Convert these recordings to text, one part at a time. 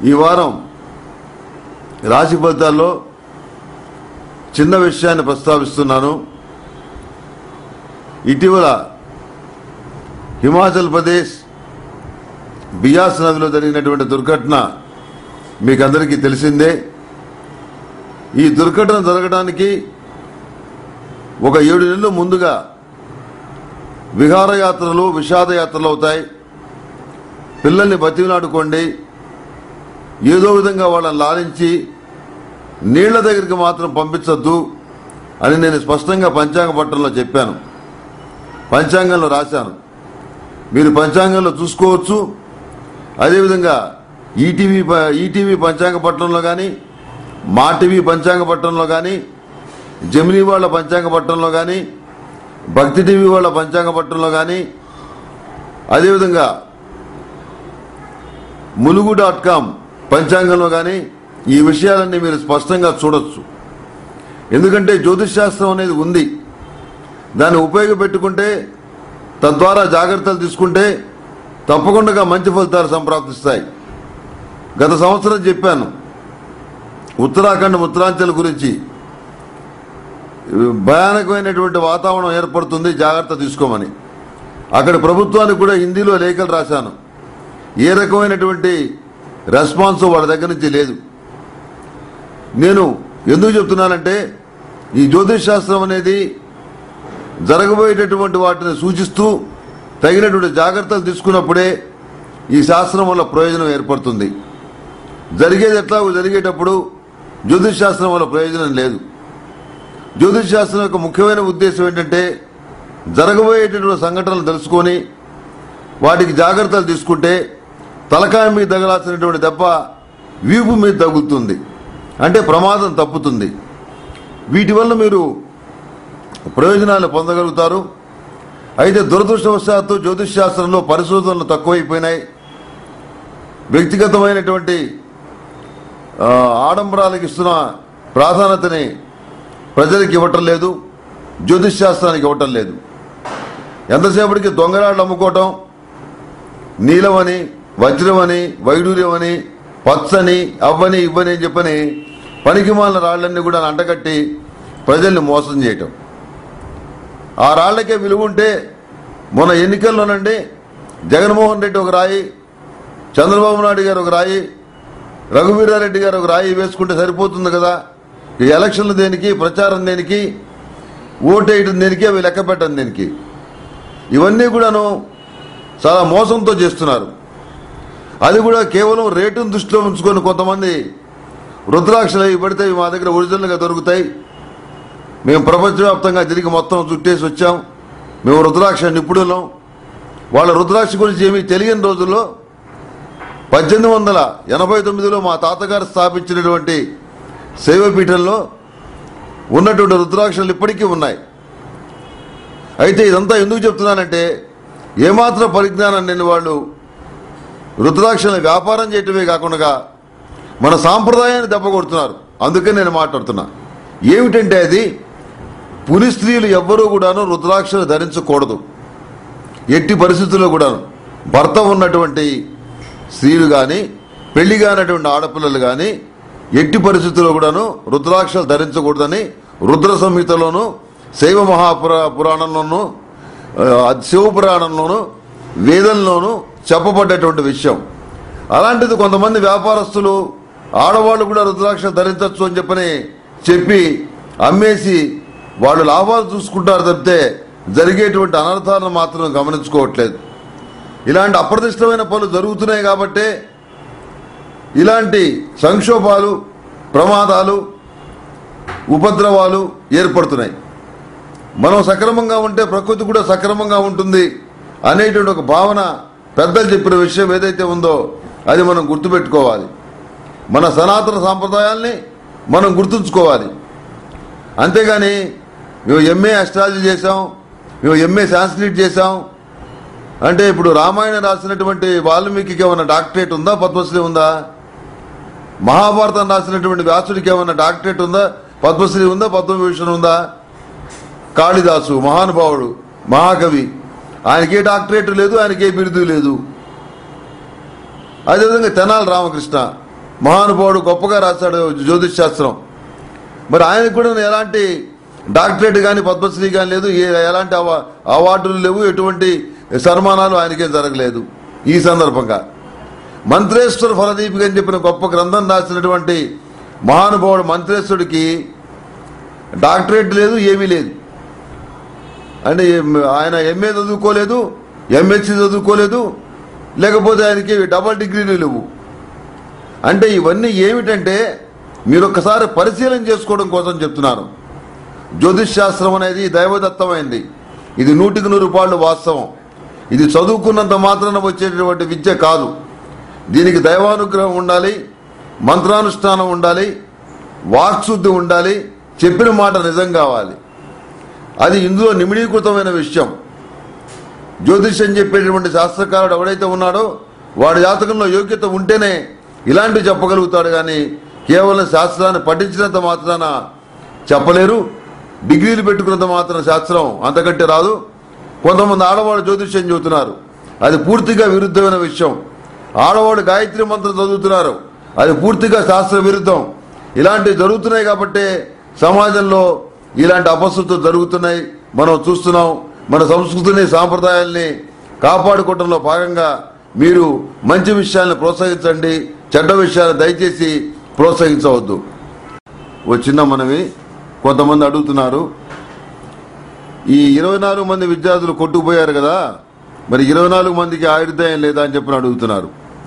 ఈ వారం రాశి ఫలితాల్లో చిన్న విషయాన్ని ప్రస్తావిస్తున్నాను ఇటీవల హిమాచల్ ప్రదేశ్ బియాస్ నదిలో జరిగినటువంటి దుర్ఘటన మీకు అందరికీ తెలిసిందే ఈ దుర్ఘటన జరగడానికి ఒక ఏడు నెలలు ముందుగా విహారయాత్రలు విషాదయాత్రలు అవుతాయి పిల్లల్ని బతిమిలాడుకోండి ఏదో విధంగా వాళ్ళని లాలించి నీళ్ల దగ్గరికి మాత్రం పంపించొద్దు అని నేను స్పష్టంగా పంచాంగ పట్టణంలో చెప్పాను పంచాంగంలో రాశాను మీరు పంచాంగంలో చూసుకోవచ్చు అదేవిధంగా ఈటీవీ ప- ఈటీవీ పంచాంగ పట్టణంలో కానీ మా టీవీ పంచాంగ పట్టణంలో కానీ జమినీ వాళ్ళ పంచాంగ పట్టణంలో కానీ భక్తి టీవీ వాళ్ళ పంచాంగ పట్టణంలో కానీ అదేవిధంగా ములుగు డాట్ కామ్ పంచాంగంలో కానీ ఈ విషయాలన్నీ మీరు స్పష్టంగా చూడొచ్చు ఎందుకంటే జ్యోతిష్ శాస్త్రం అనేది ఉంది దాన్ని ఉపయోగపెట్టుకుంటే తద్వారా జాగ్రత్తలు తీసుకుంటే తప్పకుండా మంచి ఫలితాలు సంప్రాప్తిస్తాయి గత సంవత్సరం చెప్పాను ఉత్తరాఖండ్ ఉత్తరాంచల్ గురించి భయానకమైనటువంటి వాతావరణం ఏర్పడుతుంది జాగ్రత్త తీసుకోమని అక్కడ ప్రభుత్వానికి కూడా హిందీలో లేఖలు రాశాను ఏ రకమైనటువంటి రెస్పాన్స్ వాళ్ళ దగ్గర నుంచి లేదు నేను ఎందుకు చెప్తున్నానంటే ఈ జ్యోతిష్ శాస్త్రం అనేది జరగబోయేటటువంటి వాటిని సూచిస్తూ తగినటువంటి జాగ్రత్తలు తీసుకున్నప్పుడే ఈ శాస్త్రం వల్ల ప్రయోజనం ఏర్పడుతుంది జరిగేది ఎట్లా జరిగేటప్పుడు జ్యోతిష్ శాస్త్రం వల్ల ప్రయోజనం లేదు జ్యోతిష్ శాస్త్రం యొక్క ముఖ్యమైన ఉద్దేశం ఏంటంటే జరగబోయేటటువంటి సంఘటనలు తెలుసుకొని వాటికి జాగ్రత్తలు తీసుకుంటే తలకాయ మీద తగలాల్సినటువంటి దెబ్బ వీపు మీద తగులుతుంది అంటే ప్రమాదం తప్పుతుంది వీటి వల్ల మీరు ప్రయోజనాలు పొందగలుగుతారు అయితే దురదృష్టవశాత్తు జ్యోతిష్ శాస్త్రంలో పరిశోధనలు తక్కువైపోయినాయి వ్యక్తిగతమైనటువంటి ఆ, ఆడంబరాలకు ఇస్తున్న ప్రాధాన్యతని ప్రజలకు ఇవ్వటం లేదు జ్యోతిష్ శాస్త్రానికి ఇవ్వటం లేదు ఎంతసేపటికి దొంగరాళ్ళు అమ్ముకోవటం నీలమని వజ్రమని వైడూర్యమని పచ్చని అవ్వని ఇవ్వని అని చెప్పని పనికిమాలిన రాళ్ళన్నీ కూడా అంటగట్టి ప్రజల్ని మోసం చేయటం ఆ రాళ్లకే విలువ ఉంటే మొన్న ఎన్నికల్లోనండి జగన్మోహన్ రెడ్డి ఒక రాయి చంద్రబాబు నాయుడు గారు ఒక రాయి రఘువీరారెడ్డి గారు ఒక రాయి వేసుకుంటే సరిపోతుంది కదా ఈ ఎలక్షన్లు దేనికి ప్రచారం దేనికి ఓటేయడం దేనికి అవి లెక్క పెట్టడం దేనికి ఇవన్నీ కూడాను చాలా మోసంతో చేస్తున్నారు అది కూడా కేవలం రేటును దృష్టిలో ఉంచుకొని కొంతమంది రుద్రాక్షలు అవి పడితే ఇవి మా దగ్గర ఒరిజినల్గా దొరుకుతాయి మేము ప్రపంచవ్యాప్తంగా తిరిగి మొత్తం చుట్టేసి వచ్చాం మేము రుద్రాక్ష నిపుణులం వాళ్ళ రుద్రాక్ష గురించి ఏమీ తెలియని రోజుల్లో పద్దెనిమిది వందల ఎనభై తొమ్మిదిలో మా తాతగారు స్థాపించినటువంటి శైవపీఠంలో ఉన్నటువంటి రుద్రాక్షలు ఇప్పటికీ ఉన్నాయి అయితే ఇదంతా ఎందుకు చెప్తున్నానంటే ఏమాత్రం పరిజ్ఞానం లేని వాళ్ళు రుద్రాక్షలను వ్యాపారం చేయటమే కాకుండా మన సాంప్రదాయాన్ని దెబ్బ కొడుతున్నారు అందుకే నేను మాట్లాడుతున్నా ఏమిటంటే అది పులి స్త్రీలు ఎవ్వరూ కూడాను రుద్రాక్షలు ధరించకూడదు ఎట్టి పరిస్థితుల్లో కూడాను భర్త ఉన్నటువంటి స్త్రీలు కానీ పెళ్లి కానటువంటి ఆడపిల్లలు కానీ ఎట్టి పరిస్థితుల్లో కూడాను రుద్రాక్షలు ధరించకూడదని రుద్ర సంహితలోను శైవ మహాపురా పురాణంలోను ఆ, శివ పురాణంలోను వేదంలోను చెప్పబడ్డటువంటి విషయం అలాంటిది కొంతమంది వ్యాపారస్తులు ఆడవాళ్ళు కూడా రుద్రాక్షలు ధరించవచ్చు అని చెప్పని చెప్పి అమ్మేసి వాళ్ళు లాభాలు చూసుకుంటారు తప్పితే జరిగేటువంటి అనర్థాలను మాత్రం గమనించుకోవట్లేదు ఇలాంటి అప్రదిష్టమైన పనులు జరుగుతున్నాయి కాబట్టే ఇలాంటి సంక్షోభాలు ప్రమాదాలు ఉపద్రవాలు ఏర్పడుతున్నాయి మనం సక్రమంగా ఉంటే ప్రకృతి కూడా సక్రమంగా ఉంటుంది అనేటువంటి ఒక భావన పెద్దలు చెప్పిన విషయం ఏదైతే ఉందో అది మనం గుర్తుపెట్టుకోవాలి మన సనాతన సాంప్రదాయాల్ని మనం గుర్తుంచుకోవాలి అంతేగాని మేము ఎంఏ అస్ట్రాలజీ చేసాం మేము ఎంఏ సాంస్క్రిట్ చేసాం అంటే ఇప్పుడు రామాయణం రాసినటువంటి వాల్మీకి ఏమన్నా డాక్టరేట్ ఉందా పద్మశ్రీ ఉందా మహాభారతం రాసినటువంటి వ్యాసుడికి ఏమన్నా డాక్టరేట్ ఉందా పద్మశ్రీ ఉందా పద్మభూషణ్ ఉందా కాళిదాసు మహానుభావుడు మహాకవి ఆయనకే డాక్టరేట్ లేదు ఆయనకే బిరుదు లేదు అదేవిధంగా తెనాలి రామకృష్ణ మహానుభావుడు గొప్పగా రాశాడు జ్యోతిష్ శాస్త్రం మరి ఆయనకు కూడా ఎలాంటి డాక్టరేట్ కానీ పద్మశ్రీ కానీ లేదు ఏ- ఎలాంటి అవా- అవార్డులు లేవు ఎటువంటి సన్మానాలు ఆయనకేం జరగలేదు ఈ సందర్భంగా మంత్రేశ్వర ఫలదీపిక అని చెప్పిన గొప్ప గ్రంథం రాసినటువంటి మహానుభావుడు మంత్రేశ్వరుడికి డాక్టరేట్ లేదు ఏమీ లేదు అంటే ఏం- ఆయన ఎంఏ చదువుకోలేదు ఎంహెచ్సి చదువుకోలేదు లేకపోతే ఆయనకి డబల్ డిగ్రీలు లేవు అంటే ఇవన్నీ ఏమిటంటే మీరు ఒక్కసారి పరిశీలన చేసుకోవడం కోసం చెప్తున్నాను జ్యోతిష్ శాస్త్రం అనేది దైవదత్తమైంది ఇది నూటికి నూరు పాళ్ళు వాస్తవం ఇది చదువుకున్నంత మాత్రాన వచ్చేటటువంటి విద్య కాదు దీనికి దైవానుగ్రహం ఉండాలి మంత్రానుష్ఠానం ఉండాలి వాక్శుద్ధి ఉండాలి చెప్పిన మాట నిజం కావాలి అది ఇందులో నిమిడీకృతమైన విషయం జ్యోతిష్యం చెప్పేటటువంటి శాస్త్రకారుడు ఎవడైతే ఉన్నాడో వాడి జాతకంలో యోగ్యత ఉంటేనే ఇలాంటివి చెప్పగలుగుతాడు కానీ కేవలం శాస్త్రాన్ని పఠించినంత మాత్రాన చెప్పలేరు డిగ్రీలు పెట్టుకున్నంత మాత్రం శాస్త్రం అంతకంటే రాదు కొంతమంది ఆడవాళ్ళు జ్యోతిష్యం చెబుతున్నారు అది పూర్తిగా విరుద్ధమైన విషయం ఆడవాళ్ళు గాయత్రి మంత్రం చదువుతున్నారు అది పూర్తిగా శాస్త్ర విరుద్ధం ఇలాంటివి జరుగుతున్నాయి కాబట్టి సమాజంలో ఇలాంటి అపశృతులు జరుగుతున్నాయి మనం చూస్తున్నాం మన సంస్కృతిని సాంప్రదాయాల్ని కాపాడుకోవడంలో భాగంగా మీరు మంచి విషయాలను ప్రోత్సహించండి చెడ్డ విషయాలను దయచేసి ప్రోత్సహించవద్దు ఓ చిన్న మనవి కొంతమంది అడుగుతున్నారు ఈ ఇరవై నాలుగు మంది విద్యార్థులు కొట్టుకుపోయారు కదా మరి ఇరవై నాలుగు మందికి ఆయుర్దాయం లేదా అని చెప్పి అడుగుతున్నారు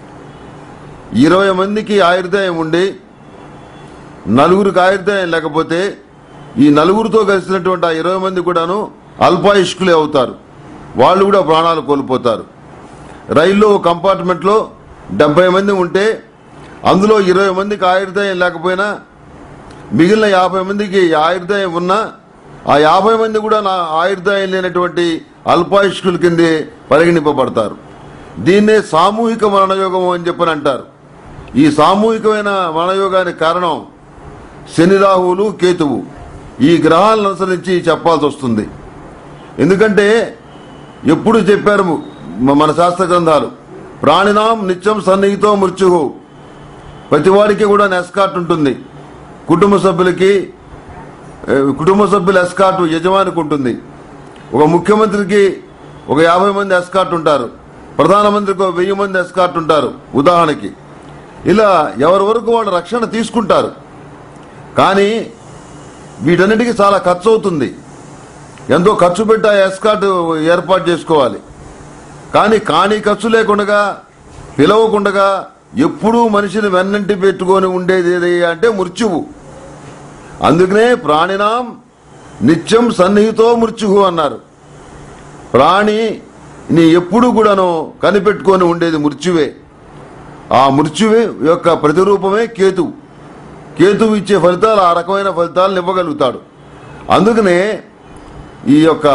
ఇరవై మందికి ఆయుర్దాయం ఉండి నలుగురికి ఆయుర్దాయం లేకపోతే ఈ నలుగురితో కలిసినటువంటి ఆ ఇరవై మంది కూడాను అల్పాయుష్కులే అవుతారు వాళ్ళు కూడా ప్రాణాలు కోల్పోతారు రైల్లో ఒక కంపార్ట్మెంట్లో డెబ్బై మంది ఉంటే అందులో ఇరవై మందికి ఆయుర్దాయం లేకపోయినా మిగిలిన యాభై మందికి ఆయుర్దాయం ఉన్నా ఆ యాభై మంది కూడా నా ఆయుర్దాయం లేనటువంటి అల్పాయుష్కుల కిందే పరిగణింపబడతారు దీన్నే సామూహిక మరణయోగం అని చెప్పని అంటారు ఈ సామూహికమైన మరణయోగానికి కారణం శని రాహువులు కేతువు ఈ గ్రహాలను అనుసరించి చెప్పాల్సి వస్తుంది ఎందుకంటే ఎప్పుడు చెప్పారు మ- మన శాస్త్ర గ్రంథాలు ప్రాణినాం నిత్యం సన్నిహితో మృత్యు ప్రతి వారికి కూడా ఎస్కాట్ ఉంటుంది కుటుంబ సభ్యులకి ఏ, కుటుంబ సభ్యుల ఎస్కాట్ యజమానికి ఉంటుంది ఒక ముఖ్యమంత్రికి ఒక యాభై మంది ఎస్కాట్ ఉంటారు ప్రధానమంత్రికి ఒక వెయ్యి మంది ఎస్కాట్ ఉంటారు ఉదాహరణకి ఇలా ఎవరి వరకు వాళ్ళు రక్షణ తీసుకుంటారు కానీ వీటన్నిటికీ చాలా ఖర్చు అవుతుంది ఎంతో ఖర్చు పెట్టి ఆ ఎస్కాట్ ఏర్పాటు చేసుకోవాలి కానీ కానీ ఖర్చు లేకుండా పిలవకుండా ఎప్పుడూ మనిషిని వెన్నంటి పెట్టుకొని ఉండేది ఏది అంటే మృత్యువు అందుకనే ప్రాణినాం నిత్యం సన్నిహితో మృత్యువు అన్నారు ప్రాణి ని ఎప్పుడు కూడాను కనిపెట్టుకొని ఉండేది మృత్యువే ఆ మృత్యువే యొక్క ప్రతిరూపమే కేతువు కేతువు ఇచ్చే ఫలితాలు ఆ రకమైన ఫలితాలను ఇవ్వగలుగుతాడు అందుకనే ఈ యొక్క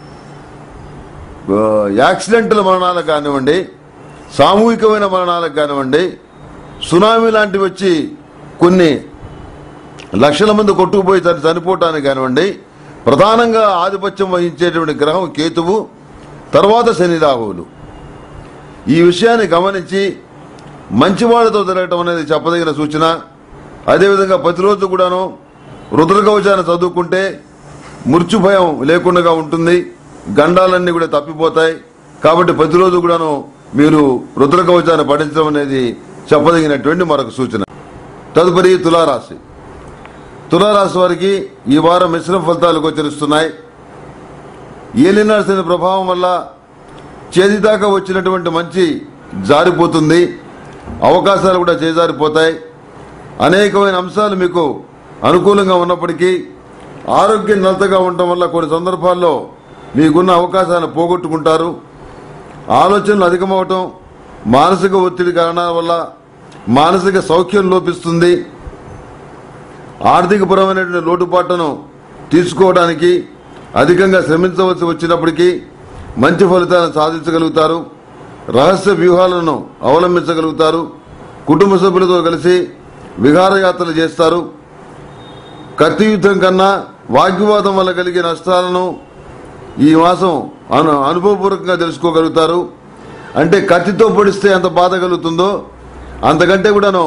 ఆ, యాక్సిడెంటల్ మరణాలకు కానివ్వండి సామూహికమైన మరణాలకు కానివ్వండి సునామీ లాంటివి వచ్చి కొన్ని లక్షల మంది కొట్టుకుపోయి చని- చనిపోవటానికి కానివ్వండి ప్రధానంగా ఆధిపత్యం వహించేటువంటి గ్రహం కేతువు తర్వాత శని రాహువులు ఈ విషయాన్ని గమనించి మంచివాళ్లతో తిరగటం అనేది చెప్పదగిన సూచన అదేవిధంగా ప్రతిరోజు కూడాను రుద్రకవచాన్ని చదువుకుంటే మృత్యు భయం లేకుండా ఉంటుంది గండాలన్నీ కూడా తప్పిపోతాయి కాబట్టి ప్రతిరోజు కూడాను మీరు రుద్రకవచాన్ని పఠించడం అనేది చెప్పదగినటువంటి మరొక సూచన తదుపరి తులారాశి తులారాశి వారికి ఈ వారం మిశ్రమ ఫలితాలు గోచరిస్తున్నాయి ఏలినాల్సిన ప్రభావం వల్ల చేతి దాకా వచ్చినటువంటి మంచి జారిపోతుంది అవకాశాలు కూడా చేజారిపోతాయి అనేకమైన అంశాలు మీకు అనుకూలంగా ఉన్నప్పటికీ ఆరోగ్యం నలతగా ఉండటం వల్ల కొన్ని సందర్భాల్లో మీకున్న అవకాశాలను పోగొట్టుకుంటారు ఆలోచనలు అధికమవటం మానసిక ఒత్తిడి కారణాల వల్ల మానసిక సౌఖ్యం లోపిస్తుంది ఆర్థికపరమైనటువంటి లోటుపాట్లను తీసుకోవడానికి అధికంగా శ్రమించవలసి వచ్చినప్పటికీ మంచి ఫలితాలను సాధించగలుగుతారు రహస్య వ్యూహాలను అవలంబించగలుగుతారు కుటుంబ సభ్యులతో కలిసి విహారయాత్రలు చేస్తారు కత్తి యుద్ధం కన్నా వాగ్వివాదం వల్ల కలిగే నష్టాలను ఈ మాసం అను అనుభవపూర్వకంగా తెలుసుకోగలుగుతారు అంటే కత్తితో పొడిస్తే ఎంత బాధ కలుగుతుందో అంతకంటే కూడాను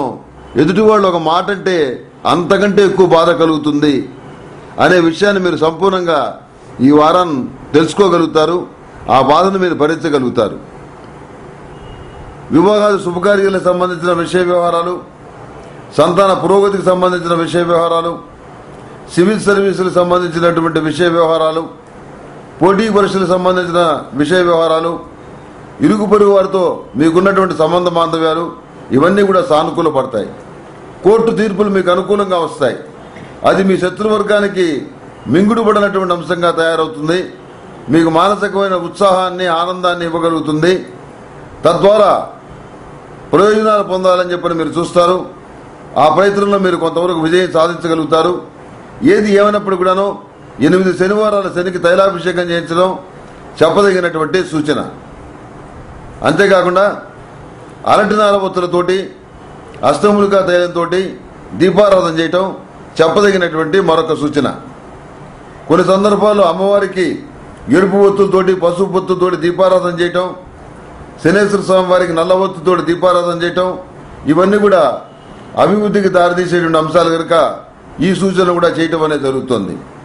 ఎదుటి వాళ్ళు ఒక మాట అంటే అంతకంటే ఎక్కువ బాధ కలుగుతుంది అనే విషయాన్ని మీరు సంపూర్ణంగా ఈ వారం తెలుసుకోగలుగుతారు ఆ బాధను మీరు భరించగలుగుతారు వివాహాలు శుభకార్యాలకు సంబంధించిన విషయ వ్యవహారాలు సంతాన పురోగతికి సంబంధించిన విషయ వ్యవహారాలు సివిల్ సర్వీసులకు సంబంధించినటువంటి విషయ వ్యవహారాలు పోటీ పరీక్షలకు సంబంధించిన విషయ వ్యవహారాలు ఇరుగు పొరుగు వారితో మీకున్నటువంటి సంబంధ బాంధవ్యాలు ఇవన్నీ కూడా సానుకూల పడతాయి కోర్టు తీర్పులు మీకు అనుకూలంగా వస్తాయి అది మీ శత్రువర్గానికి మింగుడు పడినటువంటి అంశంగా తయారవుతుంది మీకు మానసికమైన ఉత్సాహాన్ని ఆనందాన్ని ఇవ్వగలుగుతుంది తద్వారా ప్రయోజనాలు పొందాలని చెప్పని మీరు చూస్తారు ఆ ప్రయత్నంలో మీరు కొంతవరకు విజయం సాధించగలుగుతారు ఏది ఏమైనప్పుడు కూడాను ఎనిమిది శనివారాల శనికి తైలాభిషేకం చేయించడం చెప్పదగినటువంటి సూచన అంతేకాకుండా అరటినార ఒత్తులతోటి అష్టములికా తైలంతో దీపారాధన చేయటం చెప్పదగినటువంటి మరొక సూచన కొన్ని సందర్భాల్లో అమ్మవారికి ఎరుపు ఒత్తులతోటి పసుపు ఒత్తులతోటి దీపారాధన చేయటం శనేశ్వర స్వామి వారికి నల్ల ఒత్తుతోటి దీపారాధన చేయటం ఇవన్నీ కూడా అభివృద్ధికి దారితీసేటువంటి అంశాలు కనుక ఈ సూచన కూడా చేయటం అనేది జరుగుతుంది